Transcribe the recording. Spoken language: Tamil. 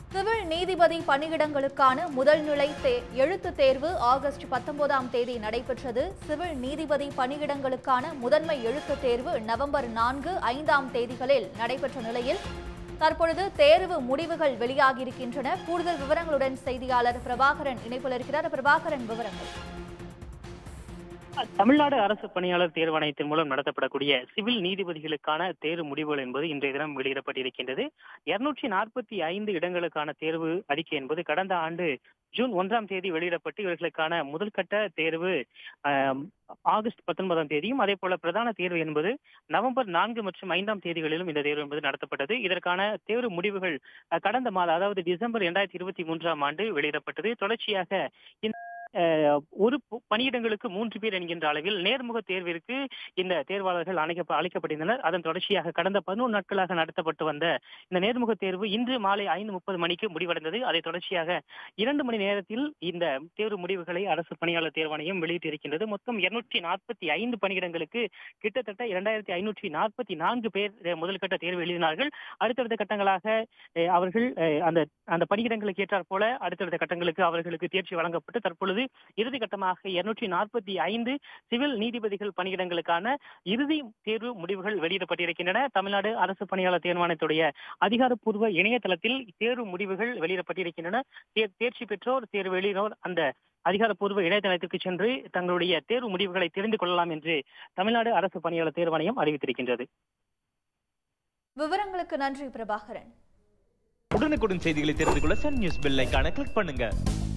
சிவில் நீதிபதி பணியிடங்களுக்கான முதல் நிலை தே எழுத்துத் தேர்வு ஆகஸ்ட் பத்தொன்பதாம் தேதி நடைபெற்றது சிவில் நீதிபதி பணியிடங்களுக்கான முதன்மை எழுத்துத் தேர்வு நவம்பர் நான்கு ஐந்தாம் தேதிகளில் நடைபெற்ற நிலையில் தற்பொழுது தேர்வு முடிவுகள் வெளியாகியிருக்கின்றன கூடுதல் விவரங்களுடன் செய்தியாளர் பிரபாகரன் இணைப்பில் இருக்கிறார் பிரபாகரன் விவரங்கள் தமிழ்நாடு அரசு பணியாளர் தேர்வாணையத்தின் மூலம் நடத்தப்படக்கூடிய சிவில் நீதிபதிகளுக்கான தேர்வு முடிவுகள் என்பது இன்றைய தினம் வெளியிடப்பட்டிருக்கின்றது இருநூற்றி நாற்பத்தி ஐந்து இடங்களுக்கான தேர்வு அறிக்கை என்பது கடந்த ஆண்டு ஜூன் ஒன்றாம் தேதி வெளியிடப்பட்டு இவர்களுக்கான முதல் கட்ட தேர்வு ஆம், ஆகஸ்ட் பத்தொன்பதாம் தேதியும் அதே போல பிரதான தேர்வு என்பது நவம்பர் நான்கு மற்றும் ஐந்தாம் தேதிகளிலும் இந்த தேர்வு என்பது நடத்தப்பட்டது இதற்கான தேர்வு முடிவுகள் அஹ், கடந்த மாதம் அதாவது டிசம்பர் இரண்டாயிரத்தி இருபத்தி மூன்றாம் ஆண்டு வெளியிடப்பட்டது தொடர்ச்சியாக இந்த அஹ், ஒரு பு- பணியிடங்களுக்கு மூன்று பேர் என்கின்ற அளவில் நேர்முக தேர்விற்கு இந்த தேர்வாளர்கள் அழைக்க அழைக்கப்பட்டிருந்தனர் அதன் தொடர்ச்சியாக கடந்த பதினொன்று நாட்களாக நடத்தப்பட்டு வந்த இந்த நேர்முக தேர்வு இன்று மாலை ஐந்து முப்பது மணிக்கு முடிவடைந்தது அதை தொடர்ச்சியாக இரண்டு மணி நேரத்தில் இந்த தேர்வு முடிவுகளை அரசு பணியாளர் தேர்வாணையம் வெளியிட்டிருக்கின்றது மொத்தம் இருநூற்றி நாற்பத்தி ஐந்து பணியிடங்களுக்கு கிட்டத்தட்ட இரண்டாயிரத்தி ஐநூற்றி நாற்பத்தி நான்கு பேர் அஹ், முதல்கட்ட தேர்வு எழுதினார்கள் அடுத்தடுத்த கட்டங்களாக அஹ், அவர்கள் அஹ், அந்த அந்த பணியிடங்களுக்கு ஏற்றாற் போல அடுத்தடுத்த கட்டங்களுக்கு அவர்களுக்கு தேர்ச்சி வழங்கப்பட்டு தற்பொழுது இறுதி கட்டமாக இருநூற்றி நாற்பத்தி ஐந்து சிவில் நீதிபதிகள் பணியிடங்களுக்கான இறுதி தேர்வு முடிவுகள் வெளியிடப்பட்டிருக்கின்றன தமிழ்நாடு அரசு பணியாளர் தேர்வாணையத்துடைய அதிகாரப்பூர்வ இணையதளத்தில் தேர்வு முடிவுகள் வெளியிடப்பட்டிருக்கின்றன தே- தேர்ச்சி பெற்றோர் தேர்வு எழுதினோர் அந்த அதிகாரப்பூர்வ இணையதளத்திற்கு சென்று தங்களுடைய தேர்வு முடிவுகளை தெரிந்து கொள்ளலாம் என்று தமிழ்நாடு அரசு பணியாளர் தேர்வாணையம் அறிவித்திருக்கின்றது விவரங்களுக்கு நன்றி பிரபாகரன் உடனுக்குடன் செய்திகளை தெரிந்து கொள்ள சன் நியூஸ் பெல் ஐகானை கிளிக் பண்ணுங்க